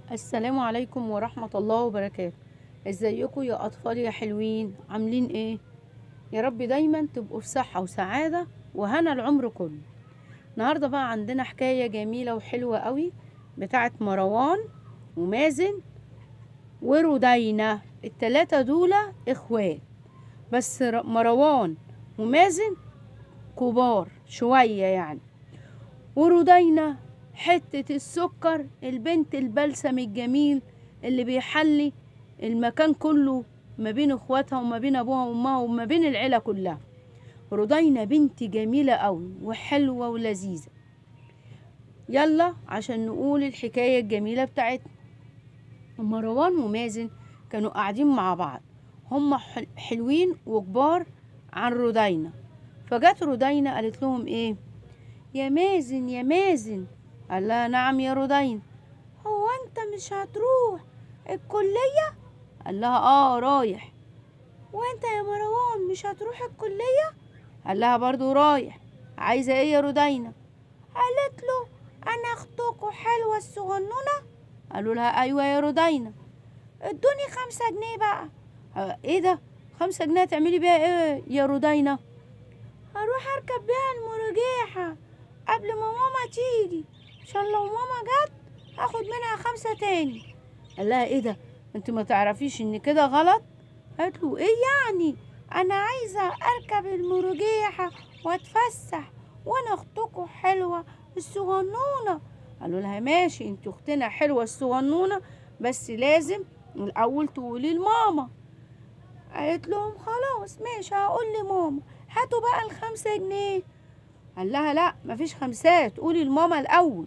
السلام عليكم ورحمة الله وبركاته ازيكم يا اطفال يا حلوين عاملين ايه يا رب دايما تبقوا في صحة وسعادة وهنا العمر كله النهاردة بقى عندنا حكاية جميلة وحلوة قوي بتاعت مروان ومازن ورودينا التلاتة دول اخوات بس ر- مروان ومازن كبار شوية يعني ورودينا حتة السكر البنت البلسم الجميل اللي بيحلي المكان كله ما بين اخواتها وما بين ابوها وامها وما بين العيلة كلها رودينا بنت جميلة قوي وحلوة ولذيذة يلا عشان نقول الحكاية الجميلة بتاعتنا مروان ومازن كانوا قاعدين مع بعض هما حل- حلوين وكبار عن رودينا فجت رودينا قالت لهم ايه يا مازن يا مازن قال لها نعم يا رودين هو انت مش هتروح الكلية قال لها اه رايح وانت يا مروان مش هتروح الكلية قال لها برضو رايح عايزة ايه يا رودينا قالت له انا اختكوا حلوة الصغنونة قالوا لها ايوه يا رودينا ادوني خمسة جنيه بقى اه، ايه ده خمسة جنيه تعملي بيها ايه يا رودينا هروح اركب بيها المرجيحة قبل ما ماما تيجي عشان لو ماما جت هاخد منها خمسة تاني قال لها ايه ده انت ما تعرفيش ان كده غلط قالت له ايه يعني انا عايزة اركب المرجيحة واتفسح وانا اختكم حلوة الصغنونة قالوا لها ماشي انت اختنا حلوة الصغنونة بس لازم الاول تقولي لماما قالت لهم خلاص ماشي هقول لماما هاتوا بقى الخمسة جنيه قال لها لا مفيش خمسات قولي لماما الاول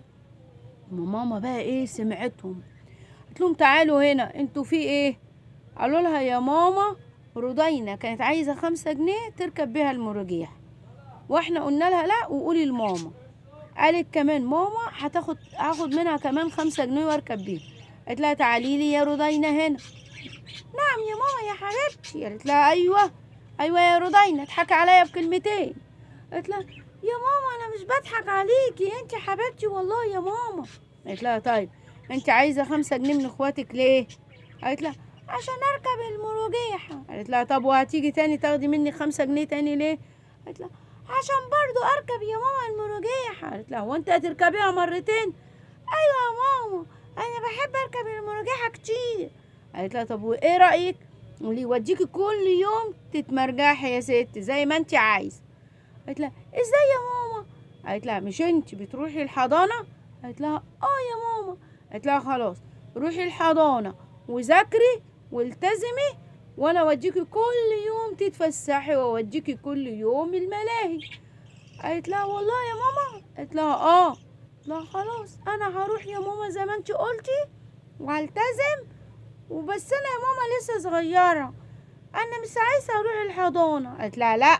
ماما بقى ايه سمعتهم قالت لهم تعالوا هنا انتوا في ايه قالوا لها يا ماما رودينا كانت عايزة خمسة جنيه تركب بيها المرجيح واحنا قلنا لها لا وقولي لماما قالت كمان ماما هتاخد هاخد منها كمان خمسة جنيه واركب بيها قالت لها تعالي لي يا رودينا هنا نعم يا ماما يا حبيبتي قالت لها ايوه ايوه يا رودينا اضحكي عليا بكلمتين قالت لها يا ماما انا مش بضحك عليكي انت حبيبتي والله يا ماما قالت لها طيب انت عايزه خمسة جنيه من اخواتك ليه قالت لها عشان اركب المرجيحة قالت لها طب وهتيجي تاني تاخدي مني خمسة جنيه تاني ليه قالت لها عشان برضو اركب يا ماما المرجيحة قالت لها هو انت هتركبيها مرتين ايوه يا ماما انا بحب اركب المرجيحة كتير قالت لها طب وايه رايك اللي يوديكي كل يوم تتمرجحي يا ست زي ما انت عايزه قالت لها ازاي يا ماما قالت لها مش انت بتروحي الحضانه قالت لها اه يا ماما قالت لها خلاص روحي الحضانه وذاكري والتزمي وانا اوديكي كل يوم تتفسحي واوديكي كل يوم الملاهي قالت لها والله يا ماما قالت لها اه لا خلاص انا هروح يا ماما زي ما انت قلتي وهلتزم وبس انا يا ماما لسه صغيره انا مش عايزه اروح الحضانه قالت لها لا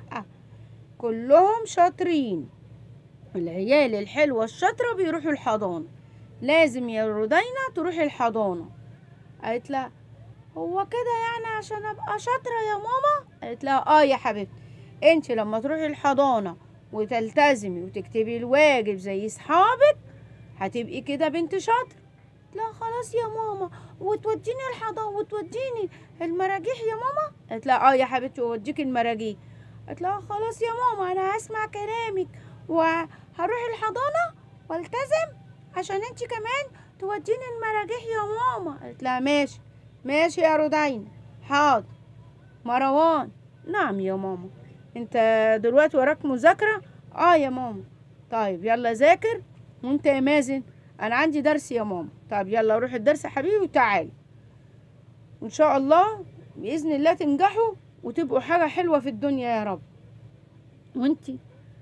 كلهم شاطرين العيال الحلوه الشاطره بيروحوا الحضانه لازم يا رودينا تروحي الحضانه قالت لها هو كده يعني عشان ابقى شاطره يا ماما قالت لها اه يا حبيبتي انت لما تروحي الحضانه وتلتزمي وتكتبي الواجب زي اصحابك هتبقي كده بنت شاطره لا خلاص يا ماما وتوديني الحضانة وتوديني المراجيح يا ماما قالت لها اه يا حبيبتي اوديك المراجيح قالت لها خلاص يا ماما انا هسمع كلامك وهروح الحضانة والتزم عشان انت كمان توديني المراجيح يا ماما قالت لها ماشي ماشي يا رودين حاضر مروان نعم يا ماما انت دلوقتي وراك مذاكرة اه يا ماما طيب يلا ذاكر وانت يا مازن انا عندي درس يا ماما طب يلا روح الدرس يا حبيبي وتعالي وان شاء الله باذن الله تنجحوا وتبقوا حاجه حلوه في الدنيا يا رب وانتي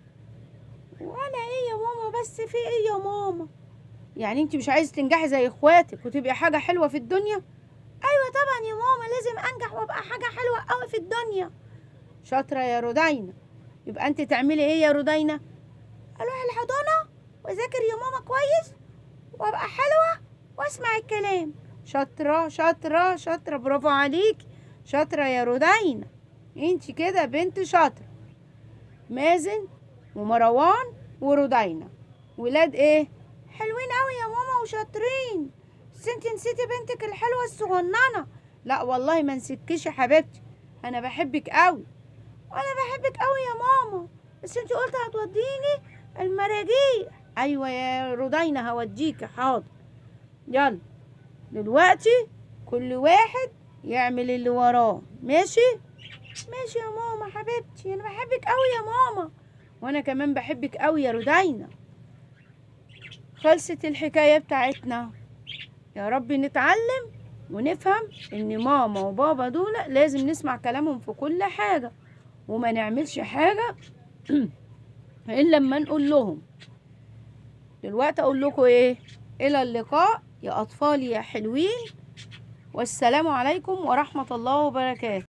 وانا ايه يا ماما بس في ايه يا ماما يعني انت مش عايزه تنجحي زي اخواتك وتبقي حاجه حلوه في الدنيا ايوه طبعا يا ماما لازم انجح وابقى حاجه حلوه قوي في الدنيا شاطره يا رودينا يبقى انت تعملي ايه يا رودينا اروح الحضانه واذاكر يا ماما كويس وابقى حلوه واسمع الكلام شاطره شاطره شاطره برافو عليك شاطره يا رودينا انت كده بنت شاطره مازن ومروان ورودينا ولاد ايه حلوين قوي يا ماما وشاطرين بس انت نسيتي بنتك الحلوه الصغننه لا والله ما نسيتكيش يا حبيبتي انا بحبك قوي وانا بحبك قوي يا ماما بس انت قلت هتوديني المراجيح ايوه يا رودينا هوديكي حاضر يلا دلوقتي كل واحد يعمل اللي وراه ماشي ماشي يا ماما حبيبتي انا بحبك قوي يا ماما وانا كمان بحبك قوي يا رودينا خلصت الحكايه بتاعتنا يا رب نتعلم ونفهم ان ماما وبابا دول لازم نسمع كلامهم في كل حاجه وما نعملش حاجه الا لما نقول لهم دلوقتي اقول لكم ايه الى اللقاء يا اطفالي يا حلوين والسلام عليكم ورحمه الله وبركاته